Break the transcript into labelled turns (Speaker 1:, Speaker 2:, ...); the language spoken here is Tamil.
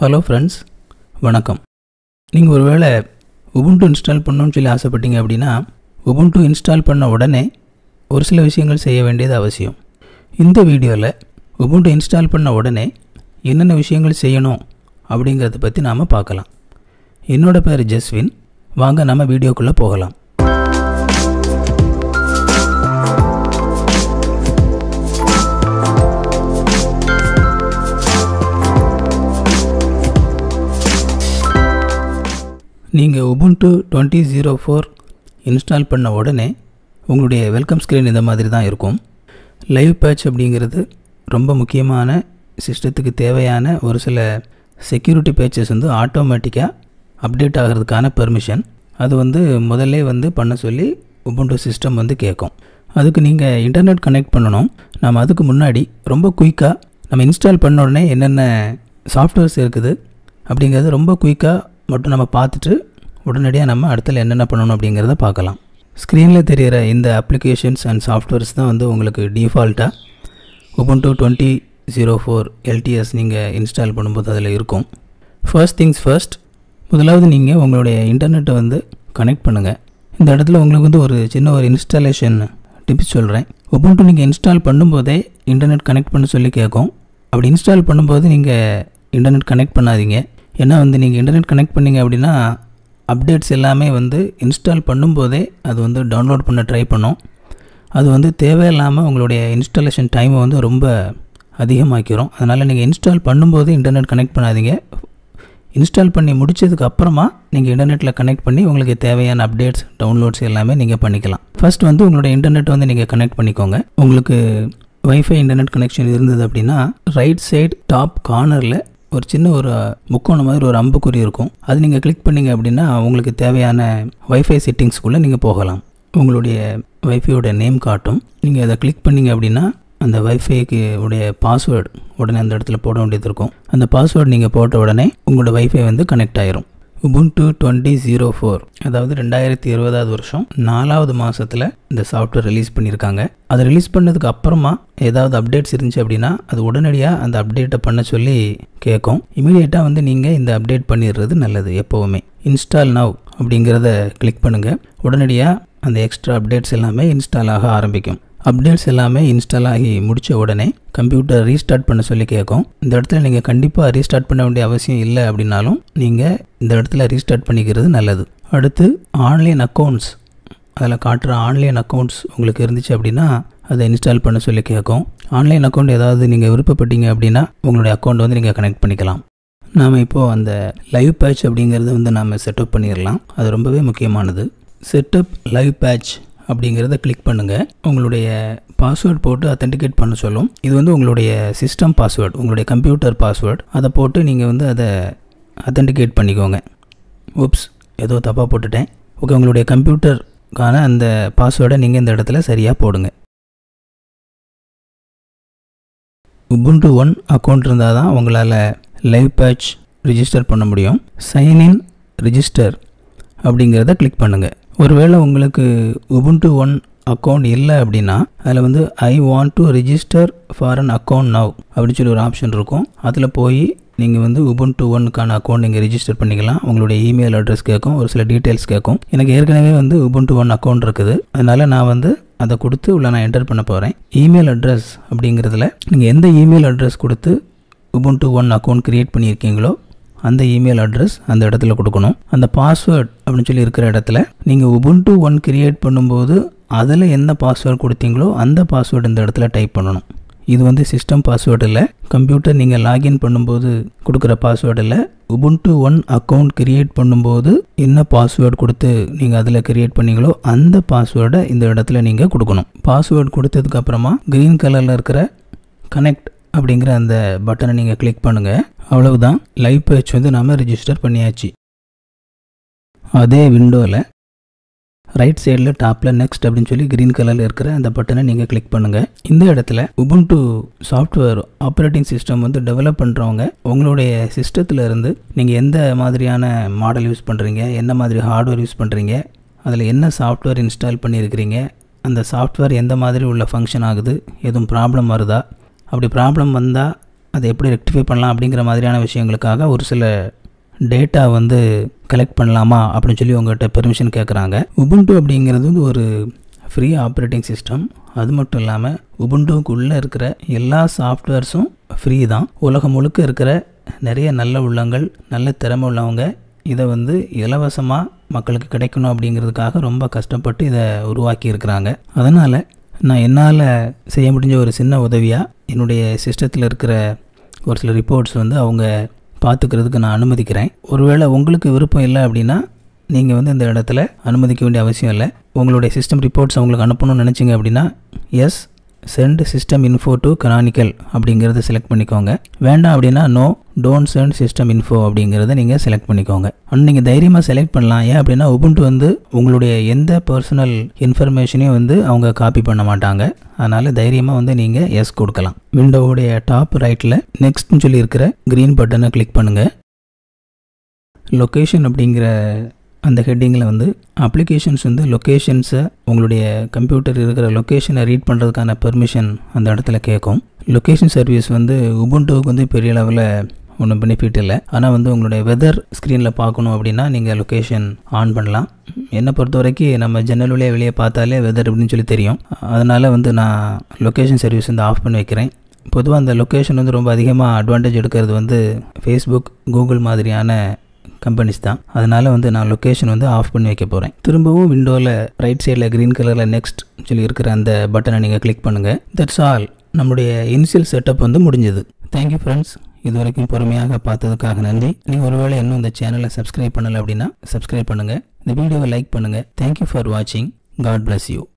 Speaker 1: ஹலோ ஃப்ரெண்ட்ஸ் வணக்கம் நீங்கள் ஒருவேளை உபுண்டு இன்ஸ்டால் பண்ணணும்னு சொல்லி ஆசைப்பட்டீங்க அப்படின்னா உபுண்டு இன்ஸ்டால் பண்ண உடனே ஒரு சில விஷயங்கள் செய்ய வேண்டியது அவசியம் இந்த வீடியோவில் உபுண்டு இன்ஸ்டால் பண்ண உடனே என்னென்ன விஷயங்கள் செய்யணும் அப்படிங்கிறத பற்றி நாம் பார்க்கலாம் என்னோட பேர் ஜஸ்வின் வாங்க நம்ம வீடியோக்குள்ளே போகலாம் நீங்கள் Ubuntu twenty zero four install பண்ண உடனே உங்களுடைய வெல்கம் ஸ்க்ரீன் இந்த மாதிரி தான் இருக்கும் லைவ் பேட்ச் அப்படிங்கிறது ரொம்ப முக்கியமான சிஸ்டத்துக்கு தேவையான ஒரு சில செக்யூரிட்டி பேச்சஸ் வந்து ஆட்டோமேட்டிக்காக அப்டேட் ஆகிறதுக்கான பெர்மிஷன் அது வந்து முதல்ல வந்து பண்ண சொல்லி உபுண்டு சிஸ்டம் வந்து கேட்கும் அதுக்கு நீங்கள் இன்டர்நெட் கனெக்ட் பண்ணணும் நம்ம அதுக்கு முன்னாடி ரொம்ப குயிக்காக நம்ம இன்ஸ்டால் பண்ண உடனே என்னென்ன சாஃப்ட்வேர்ஸ் இருக்குது அப்படிங்கிறது ரொம்ப குயிக்காக மட்டும் நம்ம பார்த்துட்டு உடனடியாக நம்ம அடுத்தல என்னென்ன பண்ணணும் அப்படிங்கிறத பார்க்கலாம் ஸ்க்ரீனில் தெரிகிற இந்த அப்ளிகேஷன்ஸ் அண்ட் சாஃப்ட்வேர்ஸ் தான் வந்து உங்களுக்கு டிஃபால்ட்டாக Ubuntu twenty zero four LTS நீங்கள் இன்ஸ்டால் பண்ணும்போது அதில் இருக்கும் ஃபர்ஸ்ட் திங்ஸ் ஃபர்ஸ்ட் முதலாவது நீங்கள் உங்களுடைய இன்டர்நெட்டை வந்து கனெக்ட் பண்ணுங்கள் இந்த இடத்துல உங்களுக்கு வந்து ஒரு சின்ன ஒரு இன்ஸ்டாலேஷன் டிப்ஸ் சொல்கிறேன் உபுண்டு நீங்கள் இன்ஸ்டால் பண்ணும்போதே இன்டர்நெட் கனெக்ட் பண்ண சொல்லி கேட்கும் அப்படி இன்ஸ்டால் பண்ணும்போது நீங்கள் இன்டர்நெட் கனெக்ட் பண்ணாதீங்க ஏன்னா வந்து நீங்கள் இன்டர்நெட் கனெக்ட் பண்ணீங்க அப்படின்னா அப்டேட்ஸ் எல்லாமே வந்து இன்ஸ்டால் பண்ணும்போதே அது வந்து டவுன்லோட் பண்ண ட்ரை பண்ணும் அது வந்து தேவையில்லாமல் உங்களுடைய இன்ஸ்டாலேஷன் டைமை வந்து ரொம்ப அதிகமாக்கிறோம் அதனால் நீங்கள் இன்ஸ்டால் பண்ணும்போது இன்டர்நெட் கனெக்ட் பண்ணாதீங்க இன்ஸ்டால் பண்ணி முடிச்சதுக்கு அப்புறமா நீங்கள் இன்டர்நெட்டில் கனெக்ட் பண்ணி உங்களுக்கு தேவையான அப்டேட்ஸ் டவுன்லோட்ஸ் எல்லாமே நீங்கள் பண்ணிக்கலாம் ஃபர்ஸ்ட் வந்து உங்களுடைய இன்டர்நெட் வந்து நீங்கள் கனெக்ட் பண்ணிக்கோங்க உங்களுக்கு வைஃபை இன்டர்நெட் கனெக்ஷன் இருந்தது அப்படின்னா ரைட் சைடு டாப் கார்னரில் ஒரு சின்ன ஒரு முக்கோணம் மாதிரி ஒரு அம்புக்குறி இருக்கும் அது நீங்கள் கிளிக் பண்ணீங்க அப்படின்னா உங்களுக்கு தேவையான வைஃபை செட்டிங்ஸ்குள்ளே நீங்கள் போகலாம் உங்களுடைய வைஃபையோட நேம் காட்டும் நீங்கள் அதை கிளிக் பண்ணீங்க அப்படின்னா அந்த வைஃபைக்கு உடைய பாஸ்வேர்டு உடனே அந்த இடத்துல போட வேண்டியது இருக்கும் அந்த பாஸ்வேர்டு நீங்கள் போட்ட உடனே உங்களோட வைஃபை வந்து கனெக்ட் ஆயிரும் உபுண்டு டுவெண்ட்டி ஜீரோ ஃபோர் அதாவது ரெண்டாயிரத்தி இருபதாவது வருஷம் நாலாவது மாதத்தில் இந்த சாஃப்ட்வேர் ரிலீஸ் பண்ணியிருக்காங்க அதை ரிலீஸ் பண்ணதுக்கு அப்புறமா ஏதாவது அப்டேட்ஸ் இருந்துச்சு அப்படின்னா அது உடனடியாக அந்த அப்டேட்டை பண்ண சொல்லி கேட்கும் இமீடியட்டாக வந்து நீங்கள் இந்த அப்டேட் பண்ணிடுறது நல்லது எப்போவுமே இன்ஸ்டால் நவ் அப்படிங்கிறத கிளிக் பண்ணுங்கள் உடனடியாக அந்த எக்ஸ்ட்ரா அப்டேட்ஸ் எல்லாமே இன்ஸ்டால் ஆக ஆரம்பிக்கும் அப்டேட்ஸ் எல்லாமே இன்ஸ்டால் ஆகி முடித்த உடனே கம்ப்யூட்டர் ரீஸ்டார்ட் பண்ண சொல்லி கேட்கும் இந்த இடத்துல நீங்கள் கண்டிப்பாக ரீஸ்டார்ட் பண்ண வேண்டிய அவசியம் இல்லை அப்படின்னாலும் நீங்கள் இந்த இடத்துல ரீஸ்டார்ட் பண்ணிக்கிறது நல்லது அடுத்து ஆன்லைன் அக்கௌண்ட்ஸ் அதில் காட்டுற ஆன்லைன் அக்கௌண்ட்ஸ் உங்களுக்கு இருந்துச்சு அப்படின்னா அதை இன்ஸ்டால் பண்ண சொல்லி கேட்கும் ஆன்லைன் அக்கௌண்ட் ஏதாவது நீங்கள் விருப்பப்பட்டீங்க அப்படின்னா உங்களுடைய அக்கௌண்ட் வந்து நீங்கள் கனெக்ட் பண்ணிக்கலாம் நாம் இப்போது அந்த லைவ் பேட்ச் அப்படிங்கிறத வந்து நாம் செட்டப் பண்ணிடலாம் அது ரொம்பவே முக்கியமானது செட்டப் லைவ் பேட்ச் அப்படிங்கிறத கிளிக் பண்ணுங்கள் உங்களுடைய பாஸ்வேர்ட் போட்டு அத்தன்டிகேட் பண்ண சொல்லும் இது வந்து உங்களுடைய சிஸ்டம் பாஸ்வேர்டு உங்களுடைய கம்ப்யூட்டர் பாஸ்வேர்டு அதை போட்டு நீங்கள் வந்து அதை அத்தன்டிகேட் பண்ணிக்கோங்க உப்ஸ் ஏதோ தப்பாக போட்டுட்டேன் ஓகே உங்களுடைய கம்ப்யூட்டருக்கான அந்த பாஸ்வேர்டை நீங்கள் இந்த இடத்துல சரியாக போடுங்க உபுண்டு ஒன் அக்கௌண்ட் இருந்தால் தான் உங்களால் லைவ் பேட்ச் ரிஜிஸ்டர் பண்ண முடியும் சைன்இன் ரிஜிஸ்டர் அப்படிங்கிறத கிளிக் பண்ணுங்கள் ஒருவேளை உங்களுக்கு உபுண்டு ஒன் அக்கௌண்ட் இல்லை அப்படின்னா அதில் வந்து I want to register for an account now அப்படின்னு சொல்லி ஒரு ஆப்ஷன் இருக்கும் அதில் போய் நீங்கள் வந்து உபுண்டு ஒன்னுக்கான அக்கௌண்ட் நீங்கள் ரிஜிஸ்டர் பண்ணிக்கலாம் உங்களுடைய இமெயில் அட்ரஸ் கேட்கும் ஒரு சில டீட்டெயில்ஸ் கேட்கும் எனக்கு ஏற்கனவே வந்து உபுண்டு ஒன் அக்கௌண்ட் இருக்குது அதனால் நான் வந்து அதை கொடுத்து உள்ள நான் என்டர் பண்ண போகிறேன் இமெயில் அட்ரஸ் அப்படிங்கிறதுல நீங்கள் எந்த இமெயில் அட்ரஸ் கொடுத்து உபுண்டு ஒன் அக்கௌண்ட் க்ரியேட் பண்ணியிருக்கீங்களோ அந்த இமெயில் அட்ரஸ் அந்த இடத்துல கொடுக்கணும் அந்த பாஸ்வேர்ட் அப்படின்னு சொல்லி இருக்கிற இடத்துல நீங்கள் உபுண்டு ஒன் கிரியேட் பண்ணும்போது அதில் என்ன பாஸ்வேர்டு கொடுத்தீங்களோ அந்த பாஸ்வேர்டு இந்த இடத்துல டைப் பண்ணணும் இது வந்து சிஸ்டம் பாஸ்வேர்டு இல்லை கம்ப்யூட்டர் நீங்கள் லாகின் பண்ணும்போது கொடுக்குற பாஸ்வேர்டு இல்லை உபுண்டு ஒன் அக்கௌண்ட் கிரியேட் பண்ணும்போது என்ன பாஸ்வேர்டு கொடுத்து நீங்கள் அதில் கிரியேட் பண்ணீங்களோ அந்த பாஸ்வேர்டை இந்த இடத்துல நீங்கள் கொடுக்கணும் பாஸ்வேர்டு கொடுத்ததுக்கு அப்புறமா க்ரீன் கலரில் இருக்கிற கனெக்ட் அப்படிங்கிற அந்த பட்டனை நீங்கள் கிளிக் பண்ணுங்கள் அவ்வளவுதான் லைவ் பேஜ் வந்து நாம் ரிஜிஸ்டர் பண்ணியாச்சு அதே விண்டோவில் ரைட் சைடில் டாப்பில் நெக்ஸ்ட் அப்படின்னு சொல்லி க்ரீன் கலரில் இருக்கிற அந்த பட்டனை நீங்கள் கிளிக் பண்ணுங்கள் இந்த இடத்துல உபுண்டு சாஃப்ட்வேர் ஆப்ரேட்டிங் சிஸ்டம் வந்து டெவலப் பண்ணுறவங்க உங்களுடைய சிஸ்டத்தில் இருந்து நீங்கள் எந்த மாதிரியான மாடல் யூஸ் பண்ணுறீங்க என்ன மாதிரி ஹார்ட்வேர் யூஸ் பண்ணுறீங்க அதில் என்ன சாஃப்ட்வேர் இன்ஸ்டால் பண்ணியிருக்கிறீங்க அந்த சாஃப்ட்வேர் எந்த மாதிரி உள்ள ஃபங்க்ஷன் ஆகுது எதுவும் ப்ராப்ளம் வருதா அப்படி ப்ராப்ளம் வந்தால் அதை எப்படி ரெக்டிஃபை பண்ணலாம் அப்படிங்கிற மாதிரியான விஷயங்களுக்காக ஒரு சில டேட்டா வந்து கலெக்ட் பண்ணலாமா அப்படின்னு சொல்லி உங்கள்கிட்ட பெர்மிஷன் கேட்குறாங்க உபுண்டு அப்படிங்கிறது வந்து ஒரு ஃப்ரீ ஆப்ரேட்டிங் சிஸ்டம் அது மட்டும் இல்லாமல் உபுண்டுக்குள்ளே இருக்கிற எல்லா சாஃப்ட்வேர்ஸும் ஃப்ரீ தான் உலகம் முழுக்க இருக்கிற நிறைய நல்ல உள்ளங்கள் நல்ல திறமை உள்ளவங்க இதை வந்து இலவசமாக மக்களுக்கு கிடைக்கணும் அப்படிங்கிறதுக்காக ரொம்ப கஷ்டப்பட்டு இதை உருவாக்கி இருக்கிறாங்க அதனால் நான் என்னால் செய்ய முடிஞ்ச ஒரு சின்ன உதவியாக என்னுடைய சிஸ்டத்தில் இருக்கிற ஒரு சில ரிப்போர்ட்ஸ் வந்து அவங்க பார்த்துக்கிறதுக்கு நான் அனுமதிக்கிறேன் ஒருவேளை உங்களுக்கு விருப்பம் இல்லை அப்படின்னா நீங்கள் வந்து இந்த இடத்துல அனுமதிக்க வேண்டிய அவசியம் இல்லை உங்களுடைய சிஸ்டம் ரிப்போர்ட்ஸ் அவங்களுக்கு அனுப்பணும்னு நினச்சிங்க அப்படின்னா yes send system info to Canonical அப்படிங்கிறத செலக்ட் பண்ணிக்கோங்க வேண்டாம் அப்படின்னா no don't send system info அப்படிங்கிறத நீங்கள் செலக்ட் பண்ணிக்கோங்க ஆனால் நீங்கள் தைரியமாக செலக்ட் பண்ணலாம் ஏன் அப்படின்னா உபுண்டு வந்து உங்களுடைய எந்த பர்சனல் இன்ஃபர்மேஷனையும் வந்து அவங்க காப்பி பண்ண மாட்டாங்க அதனால் தைரியமாக வந்து நீங்கள் எஸ் கொடுக்கலாம் விண்டோவுடைய டாப் ரைட்டில் நெக்ஸ்ட்னு சொல்லி இருக்கிற க்ரீன் பட்டனை கிளிக் பண்ணுங்கள் லொக்கேஷன் அப்படிங்கிற அந்த ஹெட்டிங்கில் வந்து அப்ளிகேஷன்ஸ் வந்து லொக்கேஷன்ஸை உங்களுடைய கம்ப்யூட்டர் இருக்கிற லொக்கேஷனை ரீட் பண்ணுறதுக்கான பெர்மிஷன் அந்த இடத்துல கேட்கும் லொக்கேஷன் சர்வீஸ் வந்து உபுண்டுவுக்கு வந்து பெரிய லெவலில் ஒன்றும் பெனிஃபிட் இல்லை ஆனால் வந்து உங்களுடைய வெதர் ஸ்க்ரீனில் பார்க்கணும் அப்படின்னா நீங்கள் லொக்கேஷன் ஆன் பண்ணலாம் என்னை பொறுத்த வரைக்கும் நம்ம ஜன்னல் வழியாக வெளியே பார்த்தாலே வெதர் அப்படின்னு சொல்லி தெரியும் அதனால் வந்து நான் லொக்கேஷன் சர்வீஸ் வந்து ஆஃப் பண்ணி வைக்கிறேன் பொதுவாக அந்த லொக்கேஷன் வந்து ரொம்ப அதிகமாக அட்வான்டேஜ் எடுக்கிறது வந்து ஃபேஸ்புக் கூகுள் மாதிரியான கம்பெனிஸ் தான் அதனால் வந்து நான் லொக்கேஷன் வந்து ஆஃப் பண்ணி வைக்க போகிறேன் திரும்பவும் விண்டோவில் ரைட் சைடில் க்ரீன் கலரில் நெக்ஸ்ட் சொல்லி இருக்கிற அந்த பட்டனை நீங்கள் கிளிக் பண்ணுங்கள் தட்ஸ் ஆல் நம்முடைய இனிஷியல் செட்டப் வந்து முடிஞ்சது தேங்க்யூ ஃப்ரெண்ட்ஸ் இது வரைக்கும் பொறுமையாக பார்த்ததுக்காக நன்றி நீங்கள் ஒருவேளை இன்னும் இந்த சேனலை சப்ஸ்கிரைப் பண்ணலை அப்படின்னா சப்ஸ்கிரைப் பண்ணுங்கள் இந்த வீடியோவை லைக் பண்ணுங்கள் தேங்க்யூ ஃபார் வாட்சிங் காட் பிளஸ் யூ